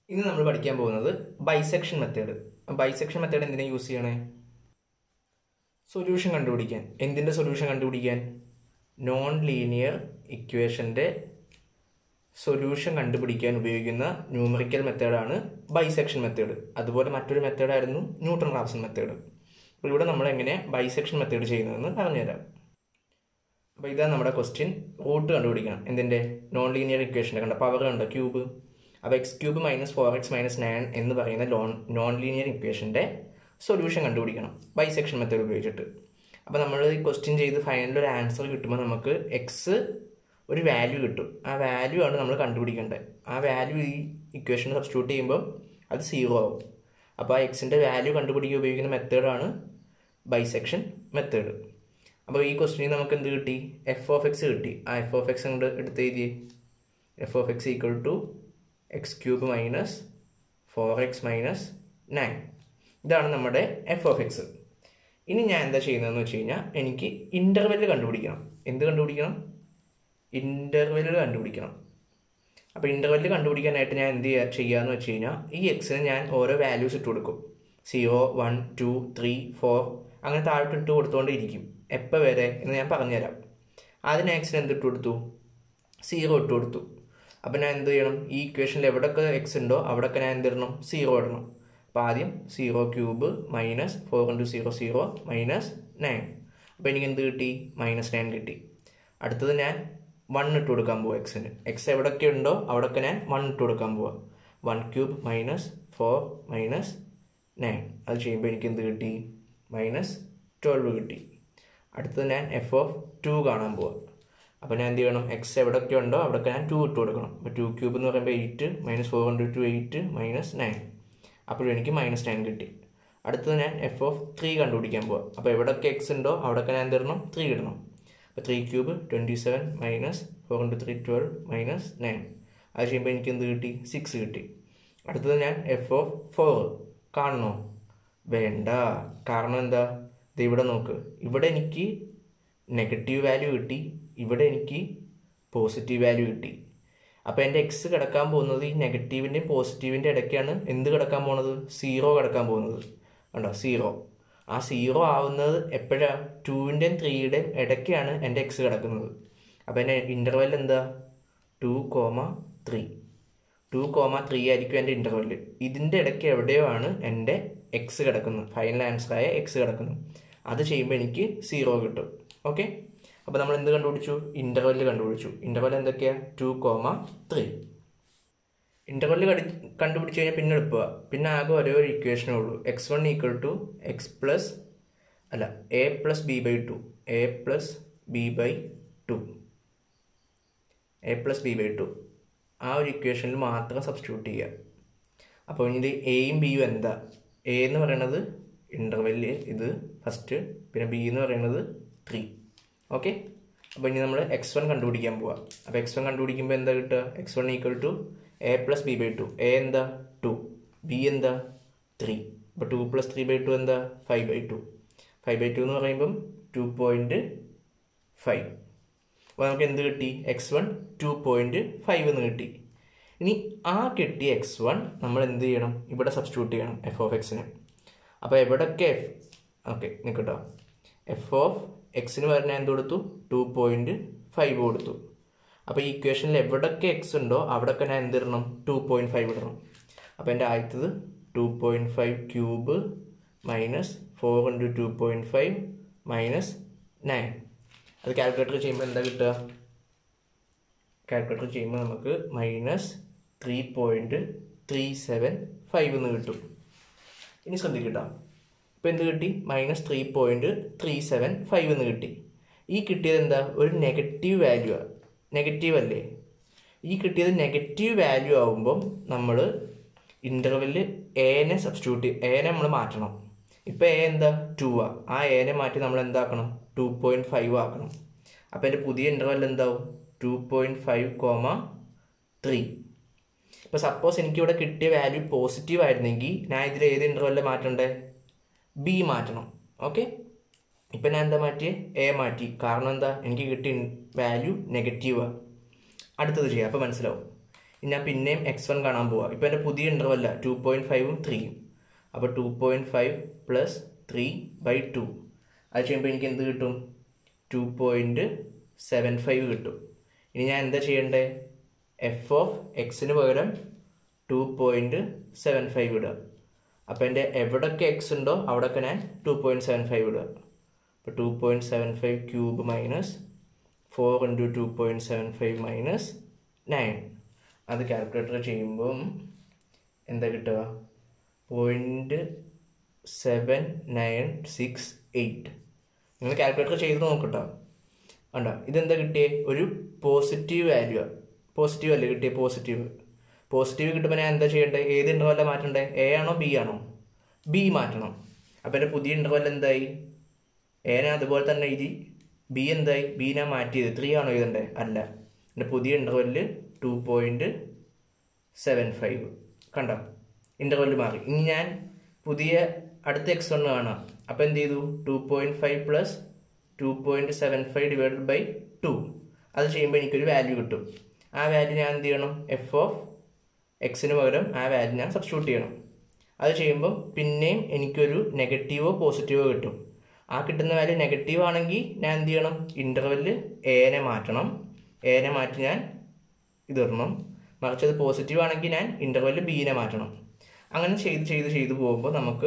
ഇന്ന് നമ്മൾ പഠിക്കാൻ പോകുന്നത് ബൈസെക്ഷൻ മെത്തേഡ് ബൈസെക്ഷൻ മെത്തേഡ് എന്തിനാ യൂസ് ചെയ്യണേ സൊല്യൂഷൻ കണ്ടുപിടിക്കാൻ എന്തിൻ്റെ സൊല്യൂഷൻ കണ്ടുപിടിക്കാൻ നോൺ ലീനിയർ ഇക്വേഷൻ്റെ സൊല്യൂഷൻ കണ്ടുപിടിക്കാൻ ഉപയോഗിക്കുന്ന ന്യൂമറിക്കൽ മെത്തേഡാണ് ബൈസെക്ഷൻ മെത്തേഡ് അതുപോലെ മറ്റൊരു മെത്തേഡായിരുന്നു ന്യൂട്ടൺ റാപ്സൺ മെത്തേഡ് അപ്പോൾ ഇവിടെ നമ്മൾ എങ്ങനെ ബൈസെക്ഷൻ മെത്തേഡ് ചെയ്യുന്നതെന്ന് പറഞ്ഞുതരാം അപ്പോൾ ഇതാ നമ്മുടെ ക്വസ്റ്റ്യൻ റൂട്ട് കണ്ടുപിടിക്കണം എന്തിൻ്റെ നോൺ ലീനിയർ ഇക്വേഷൻ്റെ കണ്ട പവർ കണ്ട ക്യൂബ് അപ്പോൾ X cube minus four X minus nine എന്ന് പറയുന്ന ലോൺ നോൺ ലീനിയർ ഇക്വേഷൻ്റെ സൊല്യൂഷൻ കണ്ടുപിടിക്കണം ബൈസെക്ഷൻ മെത്തേഡ് ഉപയോഗിച്ചിട്ട് അപ്പോൾ നമ്മൾ ഈ ക്വസ്റ്റ്യൻ ചെയ്ത് ഫൈനൽ ഒരു ആൻസർ കിട്ടുമ്പോൾ നമുക്ക് എക്സ് ഒരു വാല്യൂ കിട്ടും ആ വാല്യൂ ആണ് നമ്മൾ കണ്ടുപിടിക്കേണ്ടത് ആ വാല്യൂ ഈ ഇക്വേഷൻ സബ്സ്റ്റിറ്റ്യൂട്ട് ചെയ്യുമ്പോൾ അത് സീറോ ആവും അപ്പോൾ ആ എക്സിൻ്റെ വാല്യൂ കണ്ടുപിടിക്കാൻ ഉപയോഗിക്കുന്ന മെത്തേഡാണ് ബൈസെക്ഷൻ മെത്തേഡ് അപ്പോൾ ഈ ക്വസ്റ്റിനിൽ നമുക്ക് എന്ത് കിട്ടി എഫ് ഓഫ് എക്സ് കിട്ടി ആ എഫ് ഓഫ് എക്സ് കൊണ്ട് എടുത്ത് എഴുതി F of X equal to X cube minus four X minus nine ഇതാണ് നമ്മുടെ എഫ് ഓഫ് എക്സ് ഇനി ഞാൻ എന്താ ചെയ്യുന്നതെന്ന് വെച്ച് കഴിഞ്ഞാൽ എനിക്ക് ഇൻ്റർവെല് കണ്ടുപിടിക്കണം എന്ത് കണ്ടുപിടിക്കണം ഇൻ്റർവെല് കണ്ടുപിടിക്കണം അപ്പോൾ ഇൻ്റർവെല് കണ്ടുപിടിക്കാനായിട്ട് ഞാൻ എന്ത് ചെയ്യുക ചെയ്യാന്ന് വെച്ച് കഴിഞ്ഞാൽ ഈ എക്സിന് ഞാൻ ഓരോ വാല്യൂസ് ഇട്ട് കൊടുക്കും zero one two three four അങ്ങനെ താഴോട്ട് ഇട്ട് കൊടുത്തുകൊണ്ടിരിക്കും എപ്പോൾ വരെ എന്ന് ഞാൻ പറഞ്ഞുതരാം അതിന് എക്സിന് എന്ത് ഇട്ട് കൊടുത്തു സീറോ ഇട്ട് കൊടുത്തു അപ്പോൾ ഞാൻ എന്ത് ചെയ്യണം ഈ ഇക്വേഷനിൽ എവിടെയൊക്കെ എക്സ് ഉണ്ടോ അവിടെയൊക്കെ ഞാൻ എന്ത് ഇടണം സീറോ ഇടണം അപ്പോൾ ആദ്യം zero cube minus four into zero zero minus nine അപ്പോൾ എനിക്ക് എന്ത് കിട്ടി മൈനസ് നയൻ കിട്ടി അടുത്തത് ഞാൻ വൺ ഇട്ട് കൊടുക്കാൻ പോവാം എക്സിന് എക്സ് എവിടെയൊക്കെ ഉണ്ടോ അവിടെയൊക്കെ ഞാൻ വൺ ഇട്ട് കൊടുക്കാൻ പോവാം one cube minus four minus nine അത് ചെയ്യുമ്പോൾ എനിക്ക് എന്ത് കിട്ടി മൈനസ് ട്വൽവ് കിട്ടി അടുത്തത് ഞാൻ എഫ് ഓഫ് ടു കാണാൻ പോവാം അപ്പോൾ ഞാൻ എന്ത് ചെയ്യണം എക്സ് എവിടെയൊക്കെ ഉണ്ടോ അവിടെയൊക്കെ ഞാൻ ടു ഇട്ട് കൊടുക്കണം അപ്പോൾ ടു ക്യൂബ് എന്ന് പറയുമ്പോൾ eight minus four hundred two eight minus nine അപ്പോഴും എനിക്ക് മൈനസ് നയൻ കിട്ടി അടുത്തത് ഞാൻ എഫ് ഓഫ് ത്രീ കണ്ടുപിടിക്കാൻ പോവാം അപ്പോൾ എവിടെയൊക്കെ എക്സ് ഉണ്ടോ അവിടെയൊക്കെ ഞാൻ എന്ത് ഇടണം ത്രീ ഇടണം അപ്പോൾ three cube twenty seven minus four into three twelve minus nine അത് ചെയ്യുമ്പോൾ എനിക്ക് എന്ത് കിട്ടി സിക്സ് കിട്ടി അടുത്തത് ഞാൻ എഫ് ഓഫ് ഫോർ കാണണോ വേണ്ട കാരണം എന്താ ഇത് ഇവിടെ നോക്ക് ഇവിടെ എനിക്ക് നെഗറ്റീവ് വാല്യൂ കിട്ടി ഇവിടെ എനിക്ക് പോസിറ്റീവ് വാല്യൂ കിട്ടി അപ്പോൾ എൻ്റെ എക്സ് കിടക്കാൻ പോകുന്നത് ഈ നെഗറ്റീവിൻ്റെയും പോസിറ്റീവിൻ്റെ ഇടയ്ക്കാണ് എന്ത് കിടക്കാൻ പോകുന്നത് സീറോ കിടക്കാൻ പോകുന്നത് കണ്ടോ സീറോ ആ സീറോ ആവുന്നത് എപ്പോഴാണ് ടൂവിൻ്റെയും ത്രീയുടെയും ഇടയ്ക്കാണ് എൻ്റെ എക്സ് കിടക്കുന്നത് അപ്പോൾ എൻ്റെ ഇൻ്റർവെൽ എന്താ two comma three two comma three ആയിരിക്കും എൻ്റെ ഇൻ്റർവെല് ഇതിൻ്റെ ഇടയ്ക്ക് എവിടെയോ ആണ് എൻ്റെ എക്സ് കിടക്കുന്നത് ഫൈനൽ ആൻസറായ എക്സ് കിടക്കുന്നത് അത് ചെയ്യുമ്പോൾ എനിക്ക് സീറോ കിട്ടും ഓക്കെ അപ്പോൾ നമ്മൾ എന്ത് കണ്ടുപിടിച്ചു ഇൻ്റർവെല് കണ്ടുപിടിച്ചു ഇൻ്റർവെൽ എന്തൊക്കെയാണ് ടു കോമ ത്രീ ഇൻ്റർവെല് കടി കണ്ടുപിടിച്ച് കഴിഞ്ഞാൽ പിന്നെ എളുപ്പമാണ് പിന്നെ ആകെ ഒരേ ഒരു ഇക്വേഷനേ ഉള്ളൂ X one equal to X plus അല്ല A plus B by two A plus B by two A plus B by two ആ ഒരു ഇക്വേഷനിൽ മാത്രം സബ്സ്റ്റിറ്റ്യൂട്ട് ചെയ്യുക അപ്പോൾ ഇത് എയും ബിയും എന്താ എ എന്ന് പറയുന്നത് ഇൻ്റർവെല്ല് ഇത് ഫസ്റ്റ് പിന്നെ ബി എന്ന് പറയുന്നത് ത്രീ ഓക്കെ അപ്പോൾ ഇനി നമ്മൾ എക്സ് വൺ കണ്ടുപിടിക്കാൻ പോവാം അപ്പോൾ എക്സ് വൺ കണ്ടുപിടിക്കുമ്പോൾ എന്താ കിട്ടുക X one equal to A plus B by two A എന്താ ടു ബി എന്താ ത്രീ അപ്പോൾ two plus three by two എന്താ five by two five by two എന്ന് പറയുമ്പം ടു പോയിൻറ്റ് ഫൈവ് അപ്പോൾ നമുക്ക് എന്ത് കിട്ടി X one two point five എന്ന് കിട്ടി ഇനി ആ കിട്ടിയ എക്സ് വൺ നമ്മൾ എന്ത് ചെയ്യണം ഇവിടെ സബ്സ്റ്റിറ്റ്യൂട്ട് ചെയ്യണം എഫ് ഓഫ് എക്സിന് അപ്പോൾ എവിടെയൊക്കെ എഫ് ഓക്കെ നിൽക്കട്ടോ എഫ് ഓഫ് എക്സിന് പറഞ്ഞാൽ എന്ത് കൊടുത്തു ടു പോയിൻറ്റ് ഫൈവ് കൊടുത്തു അപ്പോൾ ഈ ഇക്വേഷനിൽ എവിടെയൊക്കെ എക്സ് ഉണ്ടോ അവിടെയൊക്കെ ഞാൻ എന്ത് ഇടണം ടു പോയിൻറ്റ് ഫൈവ് ഇടണം അപ്പോൾ എൻ്റെ ആദ്യത്തത് two point five cube minus four into two point five minus nine അത് കാൽക്കുലേറ്റർ ചെയ്യുമ്പോൾ എന്താ കിട്ടുക കാൽക്കുലേറ്റർ ചെയ്യുമ്പോൾ നമുക്ക് minus three point three seven five എന്ന് കിട്ടും ഇനി ശ്രദ്ധിക്കട്ടോ ഇപ്പോൾ എന്ത് കിട്ടി minus three point three seven five എന്ന് കിട്ടി ഈ കിട്ടിയത് എന്താ ഒരു നെഗറ്റീവ് വാല്യൂ ആണ് നെഗറ്റീവ് അല്ലേ ഈ കിട്ടിയത് നെഗറ്റീവ് വാല്യൂ ആകുമ്പം നമ്മൾ ഇൻ്റർവെല്ലിൽ എനെ സബ്സ്റ്റിറ്റ്യൂട്ട് എനെ നമ്മൾ മാറ്റണം ഇപ്പോൾ എ എന്താ ടു ആ ആ എനെ മാറ്റി നമ്മൾ എന്താക്കണം ടു പോയിൻറ്റ് ഫൈവ് ആക്കണം അപ്പോൾ എൻ്റെ പുതിയ ഇൻ്റർവെൽ എന്താവും two point five comma three ഇപ്പോൾ സപ്പോസ് എനിക്കിവിടെ കിട്ടിയ വാല്യൂ പോസിറ്റീവ് ആയിരുന്നെങ്കിൽ ഞാൻ ഇതിൽ ഏത് ഇൻ്റർവെല്ലിൽ മാറ്റണ്ടേ ബി മാറ്റണം ഓക്കെ ഇപ്പം ഞാൻ എന്താ മാറ്റിയത് എ മാറ്റി കാരണം എന്താ എനിക്ക് കിട്ടിയ വാല്യൂ നെഗറ്റീവാണ് അടുത്തത് ചെയ്യാം അപ്പോൾ മനസ്സിലാവും ഇനി ഞാൻ പിന്നെയും എക്സ് വൺ കാണാൻ പോവാം ഇപ്പോൾ എൻ്റെ പുതിയ ഇൻ്റർവല്ല ടു പോയിൻറ്റ് ഫൈവും ത്രീയും അപ്പോൾ two point five plus three by two അത് ചെയ്യുമ്പോൾ എനിക്ക് എന്ത് കിട്ടും ടു പോയിൻറ്റ് സെവൻ ഫൈവ് കിട്ടും ഇനി ഞാൻ എന്താ ചെയ്യേണ്ടത് എഫ് ഓഫ് എക്സിന് പകരം ടു പോയിൻറ്റ് സെവൻ ഫൈവ് ഇടുക അപ്പോൾ എൻ്റെ എവിടെയൊക്കെ എക്സ് ഉണ്ടോ അവിടെയൊക്കെ ഞാൻ ടു പോയിൻറ്റ് സെവൻ ഫൈവ് ഇടുക അപ്പോൾ two point seven five cube minus four into two point seven five minus nine അത് കാൽക്കുലേറ്റർ ചെയ്യുമ്പം എന്താ കിട്ടുക point seven nine six eight നിങ്ങൾ കാൽക്കുലേറ്റർ ചെയ്ത് നോക്കട്ടോ കണ്ടോ ഇതെന്താ കിട്ടിയേ ഒരു പോസിറ്റീവ് വാല്യൂ പോസിറ്റീവ് അല്ലേ കിട്ടിയേ പോസിറ്റീവ് പോസിറ്റീവ് കിട്ടുമ്പോൾ ഞാൻ എന്താ ചെയ്യേണ്ടത് ഏത് ഇൻ്റർവല്ല മാറ്റണ്ടേ എ ആണോ ബി ആണോ ബി മാറ്റണം അപ്പോൾ എൻ്റെ പുതിയ ഇൻ്റർവല്ല എന്തായി എനെ അതുപോലെ തന്നെ എഴുതി ബി എന്തായി ബി ഞാൻ മാറ്റിയത് ത്രീ ആണോ എഴുതണ്ടേ അല്ല എൻ്റെ പുതിയ ഇൻ്റർവെല്ലിൽ ടു പോയിൻറ്റ് സെവൻ ഫൈവ് കണ്ടോ ഇൻ്റർവെല്ല് മാറി ഇനി ഞാൻ പുതിയ അടുത്ത എക്സ് വൺ കാണാം അപ്പോൾ എന്ത് ചെയ്തു two point five plus two point seven five divided by two അത് ചെയ്യുമ്പോൾ എനിക്കൊരു വാല്യൂ കിട്ടും ആ വാല്യൂ ഞാൻ എന്ത് ചെയ്യണം എഫ് ഓഫ് എക്സിന് പകരം ആ വാല്യൂ ഞാൻ സബ്സ്റ്റിറ്റ്യൂട്ട് ചെയ്യണം അത് ചെയ്യുമ്പോൾ പിന്നെയും എനിക്കൊരു നെഗറ്റീവോ പോസിറ്റീവോ കിട്ടും ആ കിട്ടുന്ന വാല്യൂ നെഗറ്റീവ് ആണെങ്കിൽ ഞാൻ എന്ത് ചെയ്യണം ഇൻ്റർവെല്ല് എനെ മാറ്റണം എനെ മാറ്റി ഞാൻ ഇതിടണം മറിച്ച് അത് പോസിറ്റീവ് ആണെങ്കിൽ ഞാൻ ഇൻ്റർവെല്ല് ബീനെ മാറ്റണം അങ്ങനെ ചെയ്ത് ചെയ്ത് ചെയ്ത് പോകുമ്പോൾ നമുക്ക്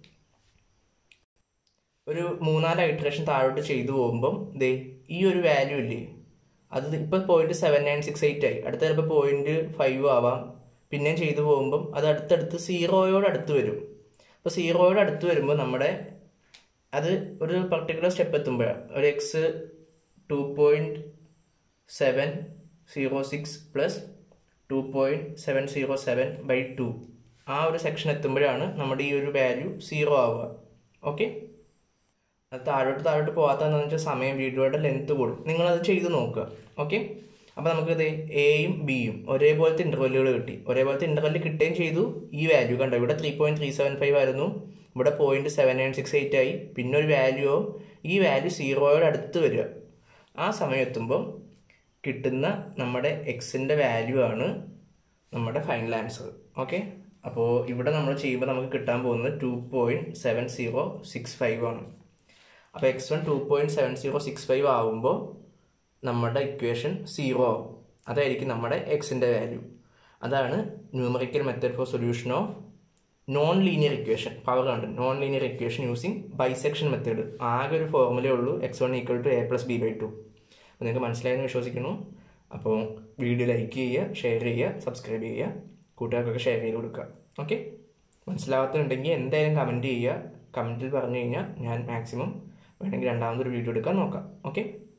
ഒരു മൂന്നാല് ഐട്രേഷൻ താഴോട്ട് ചെയ്തു പോകുമ്പം ദേ ഈ ഒരു വാല്യൂ ഇല്ലേ അത് ഇപ്പോൾ point seven nine six eight ആയി അടുത്ത ചിലപ്പോൾ പോയിന്റ് ഫൈവ് ആവാം പിന്നെയും ചെയ്തു പോകുമ്പം അത് അടുത്തടുത്ത് സീറോയോട് അടുത്ത് വരും അപ്പോൾ സീറോയോട് അടുത്ത് വരുമ്പോൾ നമ്മുടെ അത് ഒരു പർട്ടിക്കുലർ സ്റ്റെപ്പ് എത്തുമ്പോഴാണ് ഒരു X two point seven zero six plus two point seven zero seven by two ആ ഒരു സെക്ഷൻ എത്തുമ്പോഴാണ് നമ്മുടെ ഈ ഒരു വാല്യൂ സീറോ ആവുക ഓക്കെ അത് താഴോട്ട് താഴോട്ട് പോകാത്തതെന്ന് വെച്ചാൽ സമയം വീഡിയോയുടെ ലെങ്ത് കൂടും നിങ്ങളത് ചെയ്ത് നോക്കുക ഓക്കെ അപ്പോൾ നമുക്ക് ഇത് എയും ബിയും ഒരേപോലത്തെ ഇൻ്റർവെല്ലുകൾ കിട്ടി ഒരേപോലത്തെ ഇൻ്റർവെല്ല് കിട്ടുകയും ചെയ്തു ഈ വാല്യൂ കണ്ടോ ഇവിടെ three point three seven five ആയിരുന്നു ഇവിടെ point seven nine six eight ആയി പിന്നെ ഒരു വാല്യൂ ഈ വാല്യൂ സീറോയോട് അടുത്ത് വരിക ആ സമയം എത്തുമ്പം കിട്ടുന്ന നമ്മുടെ എക്സിൻ്റെ വാല്യൂ ആണ് നമ്മുടെ ഫൈനൽ ആൻസർ ഓക്കെ അപ്പോൾ ഇവിടെ നമ്മൾ ചെയ്യുമ്പോൾ നമുക്ക് കിട്ടാൻ പോകുന്നത് two point seven zero six five ആണ് അപ്പോൾ X one two point seven zero six five ആകുമ്പോൾ നമ്മുടെ ഇക്വേഷൻ സീറോ ആവും അതായിരിക്കും നമ്മുടെ എക്സിൻ്റെ വാല്യൂ അതാണ് numerical method for solution of non linear equation power കണ്ട് non linear equation using bisection method ആകെ ഒരു ഫോർമുലേ ഉള്ളൂ X one equal to A plus B by two അപ്പോൾ നിങ്ങൾക്ക് മനസ്സിലായെന്ന് വിശ്വസിക്കുന്നു അപ്പോൾ വീഡിയോ ലൈക്ക് ചെയ്യുക ഷെയർ ചെയ്യുക സബ്സ്ക്രൈബ് ചെയ്യുക കൂട്ടുകാർക്കൊക്കെ ഷെയർ ചെയ്ത് കൊടുക്കുക ഓക്കെ മനസ്സിലാവാത്തുണ്ടെങ്കിൽ എന്തായാലും കമൻറ്റ് ചെയ്യുക കമൻറ്റിൽ പറഞ്ഞു കഴിഞ്ഞാൽ ഞാൻ മാക്സിമം വേണമെങ്കിൽ രണ്ടാമതൊരു വീഡിയോ എടുക്കാൻ നോക്കാം ഓക്കെ